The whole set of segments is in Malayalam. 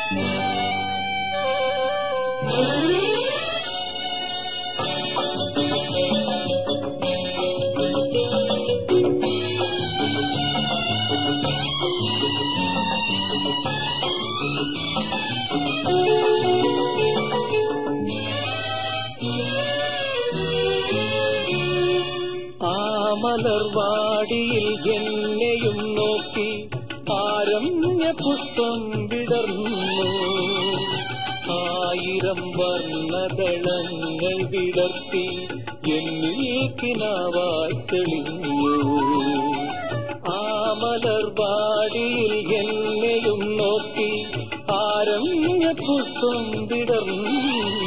ആ മലർവാടിയിൽ എന്നെയും നോക്കി ആരമ്യ പുഷ്പം വിടർന്നു ആയിരം വർണ്ണദളങ്ങൾ വിടർത്തി എന്നിൽ കിനാവായി തെളിഞ്ഞു ആ മലർവാടിയിൽ എന്നെയും നോക്കി ആരമ്യ പുഷ്പം വിടർന്നു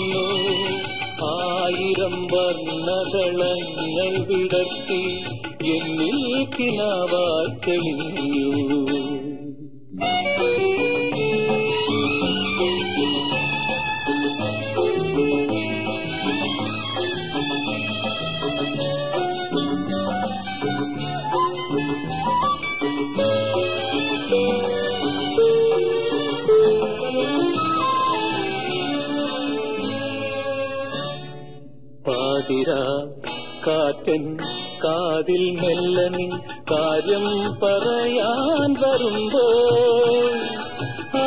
ആയിരം വർണ്ണദളങ്ങൾ വിടർത്തി എന്നിൽ കിനാവായി തെളിഞ്ഞു പാതിര കാറ്റൻ കാതിൽ മെല്ലനി കാര്യം പറയാൻ വരുമ്പോൾ ആ,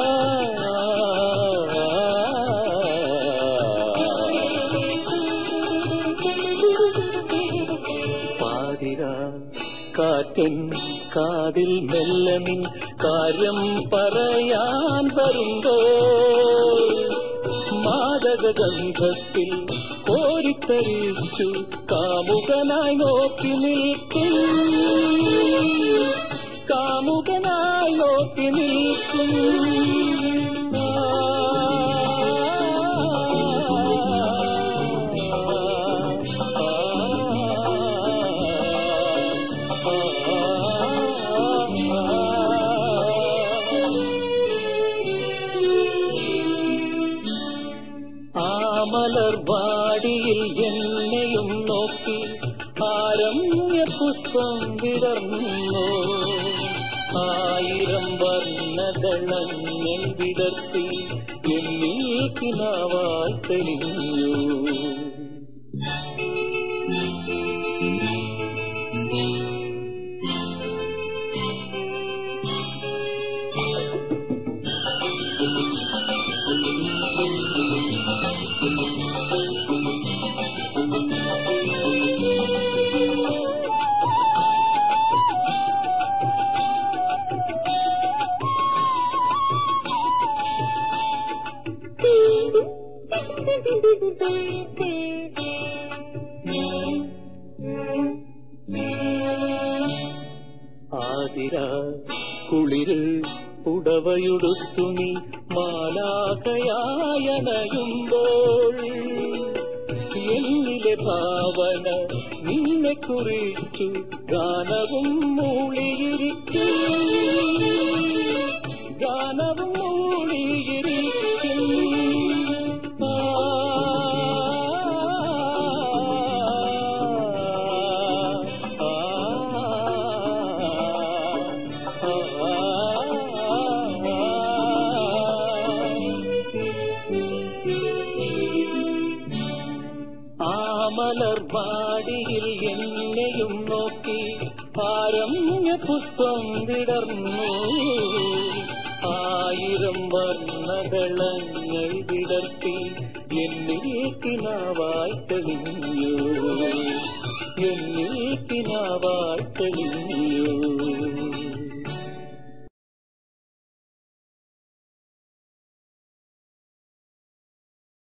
പാതിര കാറ്റൻ കാതിൽ മെല്ലനി കാര്യം പറയാൻ വരുമ്പോൾ മാദകഗന്ധത്തിൽ കോരിത്തരിച്ചു കാമുകനായി നോക്കി നിൽക്കും കാമുകനായി നോക്കി നിൽക്കും ആ മലർവാടിയിൽ എന്നെയും നോക്കി ആരമ്യ പുഷ്പം വിടർന്നു ആയിരം വർണ്ണദളങ്ങൾ വിടർത്തി എന്നിൽ കിനാവായി തെളിഞ്ഞു ആതിര കുളിരിൽ പുടവയുടുത്തു നീ മാലാകയായണയുമ്പോൾ എന്നിലെ ഭാവന നിന്നെ കുറിച്ചു ഗാനവും മൂളിയിരിക്കും ഗാനവും മൂളിയിരിക്കും ആ, ആ, ആ മലർവാടിയിൽ എന്നെയും നോക്കി ആരമ്യ പുഷ്പം വിടർന്നു ആയിരം വർണ്ണദളങ്ങൾ വിടർത്തി എന്നിൽ കിനാവായി തെളിഞ്ഞു എന്നിൽ കിനാവായി തെളിഞ്ഞു